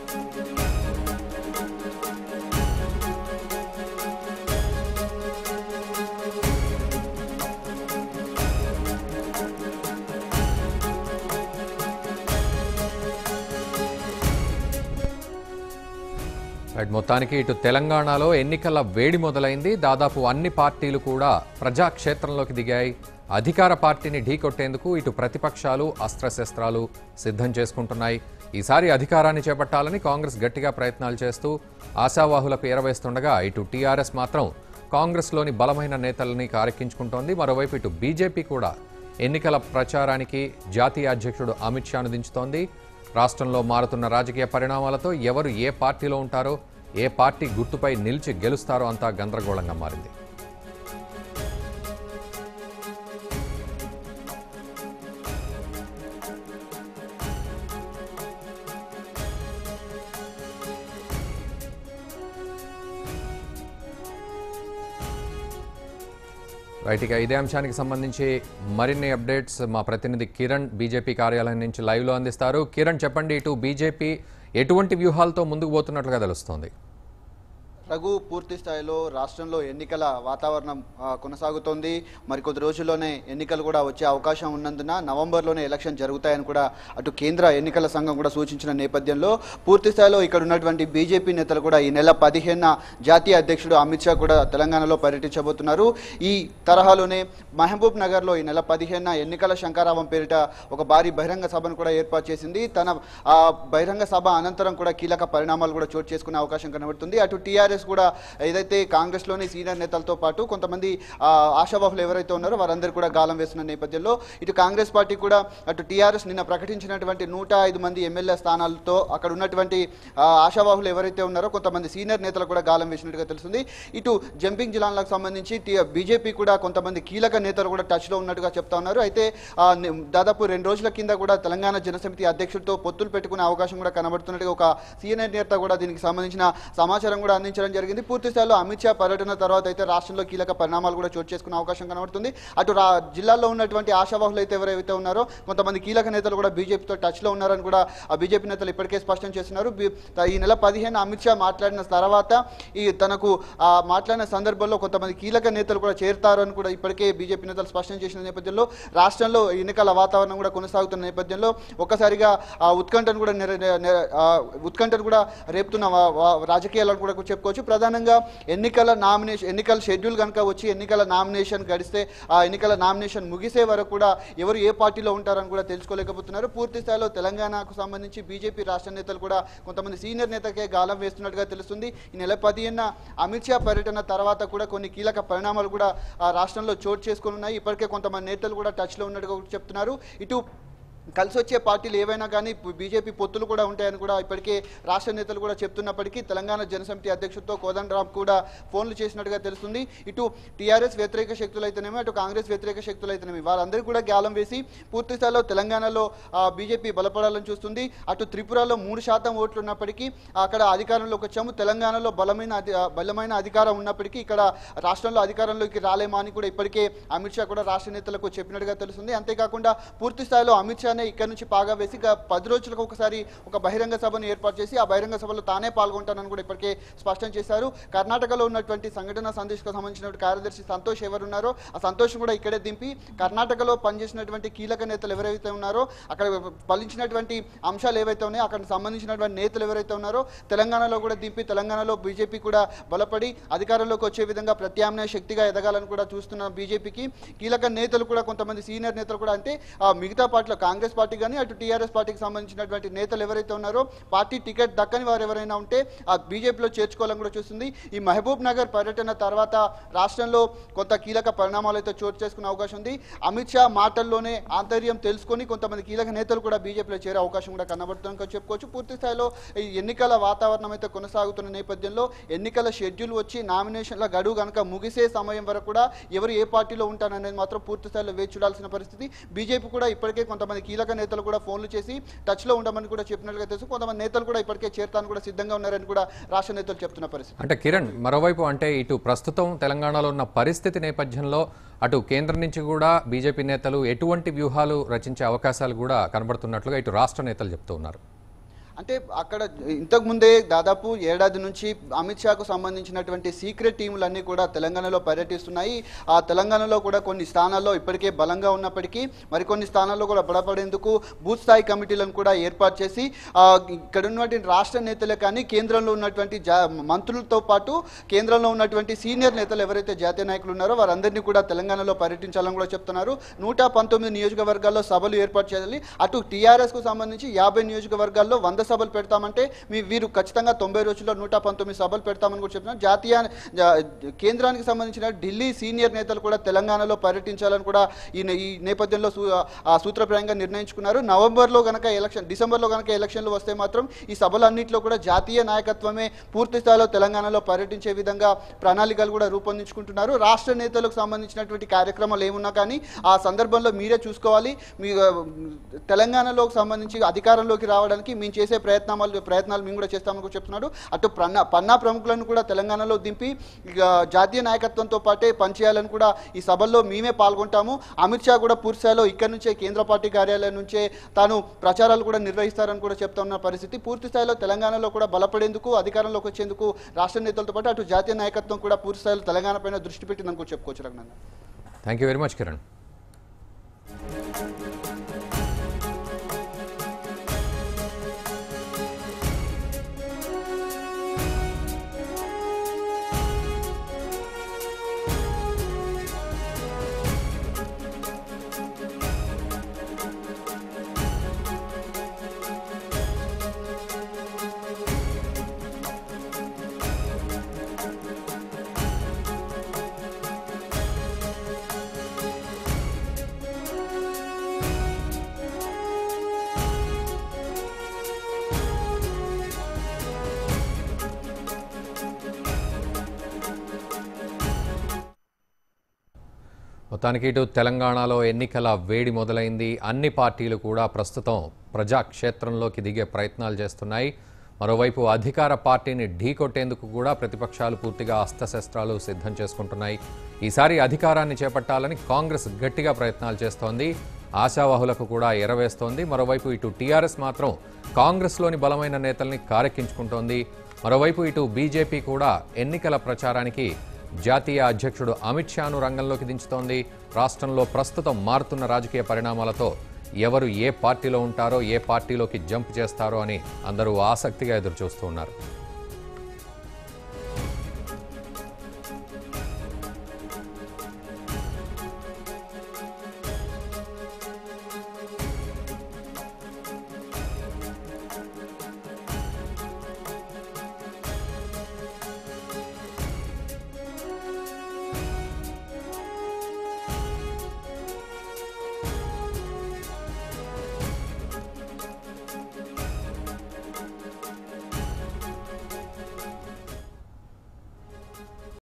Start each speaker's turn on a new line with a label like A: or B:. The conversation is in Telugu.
A: రైట్ మొత్తానికి ఇటు తెలంగాణలో ఎన్నికల వేడి మొదలైంది దాదాపు అన్ని పార్టీలు కూడా ప్రజాక్షేత్రంలోకి దిగాయి అధికార పార్టీని ఢీకొట్టేందుకు ఇటు ప్రతిపక్షాలు అస్త్రశస్త్రాలు సిద్ధం చేసుకుంటున్నాయి ఈసారి అధికారాన్ని చేపట్టాలని కాంగ్రెస్ గట్టిగా ప్రయత్నాలు చేస్తూ ఆశావాహులకు ఎరవేస్తుండగా ఇటు టీఆర్ఎస్ మాత్రం కాంగ్రెస్లోని బలమైన నేతలని కారెక్కించుకుంటోంది మరోవైపు ఇటు బీజేపీ కూడా ఎన్నికల ప్రచారానికి జాతీయ అధ్యక్షుడు అమిత్ షాను దించుతోంది రాష్ట్రంలో మారుతున్న రాజకీయ పరిణామాలతో ఎవరు ఏ పార్టీలో ఉంటారో ఏ పార్టీ గుర్తుపై నిలిచి గెలుస్తారో అంతా గందరగోళంగా మారింది రైట్ ఇక ఇదే అంశానికి సంబంధించి మరిన్ని అప్డేట్స్ మా ప్రతినిధి కిరణ్ బీజేపీ కార్యాలయం నుంచి లైవ్లో అందిస్తారు కిరణ్ చెప్పండి ఇటు బీజేపీ ఎటువంటి వ్యూహాలతో ముందుకు పోతున్నట్లుగా తెలుస్తోంది
B: రఘు పూర్తి స్థాయిలో రాష్ట్రంలో ఎన్నికల వాతావరణం ఆ, కొనసాగుతోంది మరికొద్ది రోజుల్లోనే ఎన్నికలు కూడా వచ్చే అవకాశం ఉన్నందున నవంబర్లోనే ఎలక్షన్ జరుగుతాయని కూడా అటు కేంద్ర ఎన్నికల సంఘం కూడా సూచించిన నేపథ్యంలో పూర్తి స్థాయిలో ఇక్కడ ఉన్నటువంటి బీజేపీ నేతలు కూడా ఈ నెల పదిహేన జాతీయ అధ్యక్షుడు అమిత్ షా కూడా తెలంగాణలో పర్యటించబోతున్నారు ఈ తరహాలోనే మహబూబ్ నగర్లో ఈ నెల పదిహేన ఎన్నికల శంకారావం పేరిట ఒక భారీ బహిరంగ సభను కూడా ఏర్పాటు చేసింది తన ఆ బహిరంగ సభ అనంతరం కూడా కీలక పరిణామాలు కూడా చోటు చేసుకునే అవకాశం కనబడుతుంది అటు టీఆర్ఎస్ కూడా ఏదైతే కాంగ్రెస్లోని సీనియర్ నేతలతో పాటు కొంతమంది ఆ, ఆశావాహులు ఎవరైతే ఉన్నారో వారందరూ కూడా గాలం వేస్తున్న నేపథ్యంలో ఇటు కాంగ్రెస్ పార్టీ కూడా అటు టీఆర్ఎస్ నిన్న ప్రకటించినటువంటి నూట ఐదు మంది ఎమ్మెల్యే స్థానాలతో అక్కడ ఉన్నటువంటి ఆ, ఆశావాహులు ఎవరైతే ఉన్నారో కొంతమంది సీనియర్ నేతలు కూడా గాలం వేసినట్టుగా తెలుస్తుంది ఇటు జంపింగ్ జిల్లాలకు సంబంధించి బీజేపీ కూడా కొంతమంది కీలక నేతలు కూడా టచ్లో ఉన్నట్టుగా చెప్తా ఉన్నారు అయితే ఆ, ని- దాదాపు రెండు రోజుల కింద కూడా తెలంగాణ జనసమితి అధ్యక్షుడితో పొత్తులు పెట్టుకునే అవకాశం కూడా కనబడుతున్నట్టుగా ఒక సీనియర్ నేత కూడా దీనికి సంబంధించిన సమాచారం కూడా అందించడం జరిగింది పూర్తి స్థాయిలో అమిత్ షా పర్యటన తర్వాత అయితే రాష్ట్రంలో కీలక పరిణామాలు కూడా చోటు చేసుకునే అవకాశం కనబడుతుంది అటు రా జిల్లాలో ఉన్నటువంటి ఆశావాహులు అయితే ఎవరైతే ఉన్నారో కొంతమంది కీలక నేతలు కూడా బీజేపీతో టచ్లో ఉన్నారని కూడా ఆ బీజేపీ నేతలు ఇప్పటికే స్పష్టం చేస్తున్నారు బీ- ఈ నెల పదిహేను అమిత్ షా మాట్లాడిన తర్వాత ఈ తనకు ఆ మాట్లాడిన సందర్భంలో కొంతమంది కీలక నేతలు కూడా చేరుతారని కూడా ఇప్పటికే బీజేపీ నేతలు స్పష్టం చేసిన నేపథ్యంలో రాష్ట్రంలో ఎన్నికల వాతావరణం కూడా కొనసాగుతున్న నేపథ్యంలో ఒక్కసారిగా ఆ ఉత్కంఠను కూడా నెర- నెర- ఆ ఉత్కంఠను కూడా రేపుతున్న వా- వా- రాజకీయాలను కూడా చెప్పుకోవచ్చు ప్రధానంగా ఎన్నికల నామినేషన్ ఎన్నికల షెడ్యూల్ కనుక వచ్చి ఎన్నికల నామినేషన్ గడిస్తే ఆ ఎన్నికల నామినేషన్ ముగిసే వరకు కూడా ఎవరు ఏ పార్టీలో ఉంటారని కూడా తెలుసుకోలేకపోతున్నారు పూర్తి స్థాయిలో తెలంగాణకు సంబంధించి బీజేపీ రాష్ట్ర నేతలు కూడా కొంతమంది సీనియర్ నేతకే గాలం వేస్తున్నట్టుగా తెలుస్తుంది ఈ నెల పదిహేన అమిత్ షా పర్యటన తర్వాత కూడా కొన్ని కీలక పరిణామాలు కూడా ఆ రాష్ట్రంలో చోటు చేసుకుని ఉన్నాయి ఇప్పటికే కొంతమంది నేతలు కూడా టచ్లో ఉన్నట్టుగా చెప్తున్నారు ఇటు కలిసి వచ్చే పార్టీలు ఏవైనా కానీ బీజేపీ పొత్తులు కూడా ఉంటాయని కూడా ఇప్పటికే రాష్ట్ర నేతలు కూడా చెప్తున్నప్పటికీ తెలంగాణ జనసమితి అధ్యక్షుడితో కోదండరామ్ కూడా ఫోన్లు చేసినట్టుగా తెలుస్తుంది ఇటు టీఆర్ఎస్ వ్యతిరేక శక్తులు అయితేనేమి అటు కాంగ్రెస్ వ్యతిరేక శక్తులు అయితేనేమి వారందరూ కూడా గ్యాలం వేసి పూర్తి స్థాయిలో తెలంగాణలో ఆ, బీజేపీ బలపడాలని చూస్తుంది అటు త్రిపురలో మూడు శాతం ఓట్లు ఉన్నప్పటికీ అక్కడ అధికారంలోకి వచ్చాము తెలంగాణలో బలమైన అధి- ఆ, బలమైన అధికారం ఉన్నప్పటికీ ఇక్కడ రాష్ట్రంలో అధికారంలోకి రాలేమా అని కూడా ఇప్పటికే అమిత్ షా కూడా రాష్ట్ర నేతలకు చెప్పినట్టుగా తెలుస్తుంది అంతేకాకుండా పూర్తి స్థాయిలో అమిత్ షానే ఇక్కడ నుంచి పాగా వేసి ఇక పది రోజులకు ఒకసారి ఒక బహిరంగ సభను ఏర్పాటు చేసి ఆ బహిరంగ సభలో తానే పాల్గొంటానని కూడా ఇప్పటికే స్పష్టం చేశారు కర్ణాటకలో ఉన్నటువంటి సంఘటన సందేశ్కు సంబంధించిన కార్యదర్శి సంతోష్ ఎవరున్నారో ఆ సంతోష్ కూడా ఇక్కడే దింపి కర్ణాటకలో పనిచేసినటువంటి కీలక నేతలు ఎవరైతే ఉన్నారో అక్కడ ఫలించినటువంటి అంశాలు ఏవైతే ఉన్నాయో అక్కడ సంబంధించినటువంటి నేతలు ఎవరైతే ఉన్నారో తెలంగాణలో కూడా దింపి తెలంగాణలో బీజేపీ కూడా బలపడి అధికారంలోకి వచ్చే విధంగా ప్రత్యామ్నాయ శక్తిగా ఎదగాలని కూడా చూస్తున్న బీజేపీకి కీలక నేతలు కూడా కొంతమంది సీనియర్ నేతలు కూడా అంటే ఆ మిగతా పార్టీలో కాంగ్రెస్ పార్టీ కానీ అటు టీఆర్ఎస్ పార్టీకి సంబంధించినటువంటి నేతలు ఎవరైతే ఉన్నారో పార్టీ టికెట్ దక్కని వారు ఎవరైనా ఉంటే ఆ బీజేపీలో చేర్చుకోవాలని కూడా చూస్తుంది ఈ మహబూబ్ నగర్ పర్యటన తర్వాత రాష్ట్రంలో కొంత కీలక పరిణామాలు అయితే చోటు చేసుకునే అవకాశం ఉంది అమిత్ షా మాటల్లోనే ఆంతర్యం తెలుసుకొని కొంతమంది కీలక నేతలు కూడా బీజేపీలో చేరే అవకాశం కూడా కనబడుతుందని చెప్పుకోవచ్చు పూర్తి స్థాయిలో ఈ ఎన్నికల వాతావరణం అయితే కొనసాగుతున్న నేపథ్యంలో ఎన్నికల షెడ్యూల్ వచ్చి నామినేషన్ల గడువు కనుక ముగిసే సమయం వరకు కూడా ఎవరు ఏ పార్టీలో ఉంటారనేది మాత్రం పూర్తి స్థాయిలో వేచి చూడాల్సిన పరిస్థితి బీజేపీ కూడా ఇప్పటికే కొంతమంది కీలక నేతలు కూడా ఫోన్లు చేసి టచ్లో ఉండమని కూడా చెప్పినట్లుగా తెలుసు కొంతమంది నేతలు కూడా ఇప్పటికే చేరతాను కూడా సిద్ధంగా ఉన్నారని కూడా రాష్ట్ర నేతలు చెప్తున్న పరిస్థితి
A: అంటే కిరణ్ మరోవైపు అంటే ఇటు ప్రస్తుతం తెలంగాణలో ఉన్న పరిస్థితి నేపథ్యంలో అటు కేంద్రం నుంచి కూడా బీజేపీ నేతలు ఎటువంటి వ్యూహాలు రచించే అవకాశాలు కూడా కనబడుతున్నట్లుగా ఇటు రాష్ట్ర నేతలు చెప్తూ ఉన్నారు
B: అంటే అక్కడ ఇంతకు ముందే దాదాపు ఏడాది నుంచి అమిత్ షాకు సంబంధించినటువంటి సీక్రెట్ టీములన్నీ కూడా తెలంగాణలో పర్యటిస్తున్నాయి ఆ తెలంగాణలో కూడా కొన్ని స్థానాల్లో ఇప్పటికే బలంగా ఉన్నప్పటికీ మరికొన్ని స్థానాల్లో కూడా బలపడేందుకు బూత్ స్థాయి కమిటీలను కూడా ఏర్పాటు చేసి ఆ, ఇక్కడ ఉన్నటువంటి రాష్ట్ర నేతలే కానీ కేంద్రంలో ఉన్నటువంటి జా మంత్రులతో పాటు కేంద్రంలో ఉన్నటువంటి సీనియర్ నేతలు ఎవరైతే జాతీయ నాయకులు ఉన్నారో వారందరినీ కూడా తెలంగాణలో పర్యటించాలని కూడా చెప్తున్నారు నూట పంతొమ్మిది నియోజకవర్గాల్లో సభలు ఏర్పాటు చేయాలి అటు టీఆర్ఎస్కు సంబంధించి యాభై నియోజకవర్గాల్లో వంద సభలు పెడతామంటే మీ వీరు ఖచ్చితంగా తొంభై రోజుల్లో నూట పంతొమ్మిది సభలు పెడతామని కూడా చెప్తున్నారు జాతీయ జా- కేంద్రానికి సంబంధించిన ఢిల్లీ సీనియర్ నేతలు కూడా తెలంగాణలో పర్యటించాలని కూడా ఈ నే- ఈ నేపథ్యంలో సూ- ఆ సూత్రప్రాయంగా నిర్ణయించుకున్నారు నవంబర్లో కనుక ఎలక్షన్ డిసెంబర్లో కనుక ఎలక్షన్లు వస్తే మాత్రం ఈ సభలన్నింటిలో కూడా జాతీయ నాయకత్వమే పూర్తి స్థాయిలో తెలంగాణలో పర్యటించే విధంగా ప్రణాళికలు కూడా రూపొందించుకుంటున్నారు రాష్ట్ర నేతలకు సంబంధించినటువంటి కార్యక్రమాలు ఏమున్నా కానీ ఆ సందర్భంలో మీరే చూసుకోవాలి మీ ఆ, తెలంగాణలోకి సంబంధించి అధికారంలోకి రావడానికి మేము చేసే ప్రయత్నాలు ప్రయత్నాలు మేము కూడా చేస్తామని కూడా చెప్తున్నాడు అటు పన్నా పన్నా ప్రముఖులను కూడా తెలంగాణలో దింపి ఇక జాతీయ నాయకత్వంతో పాటే పనిచేయాలని కూడా ఈ సభల్లో మేమే పాల్గొంటాము అమిత్ షా కూడా పూర్తిస్థాయిలో ఇక్కడి నుంచే కేంద్ర పార్టీ కార్యాలయం నుంచే తాను ప్రచారాలు కూడా నిర్వహిస్తారని కూడా చెప్తా ఉన్న పరిస్థితి పూర్తి స్థాయిలో తెలంగాణలో కూడా బలపడేందుకు అధికారంలోకి వచ్చేందుకు రాష్ట్ర నేతలతో పాటు అటు జాతీయ నాయకత్వం కూడా పూర్తి స్థాయిలో తెలంగాణ పైన దృష్టి పెట్టిందని కూడా చెప్పుకోవచ్చు Raghunandan
A: thank you very much Kiran మొత్తానికి ఇటు తెలంగాణలో ఎన్నికల వేడి మొదలైంది అన్ని పార్టీలు కూడా ప్రస్తుతం ప్రజాక్షేత్రంలోకి దిగే ప్రయత్నాలు చేస్తున్నాయి మరోవైపు అధికార పార్టీని ఢీకొట్టేందుకు కూడా ప్రతిపక్షాలు పూర్తిగా అస్త్రశస్త్రాలు సిద్ధం చేసుకుంటున్నాయి ఈసారి అధికారాన్ని చేపట్టాలని కాంగ్రెస్ గట్టిగా ప్రయత్నాలు చేస్తోంది ఆశావాహులకు కూడా ఎరవేస్తోంది మరోవైపు ఇటు టీఆర్ఎస్ మాత్రం కాంగ్రెస్లోని బలమైన నేతల్ని కారెక్కించుకుంటోంది మరోవైపు ఇటు బీజేపీ కూడా ఎన్నికల ప్రచారానికి జాతీయ అధ్యక్షుడు అమిత్ షాను రంగంలోకి దించుతోంది రాష్ట్రంలో ప్రస్తుతం మారుతున్న రాజకీయ పరిణామాలతో ఎవరు ఏ పార్టీలో ఉంటారో ఏ పార్టీలోకి జంప్ చేస్తారో అని అందరూ ఆసక్తిగా ఎదురుచూస్తూ ఉన్నారు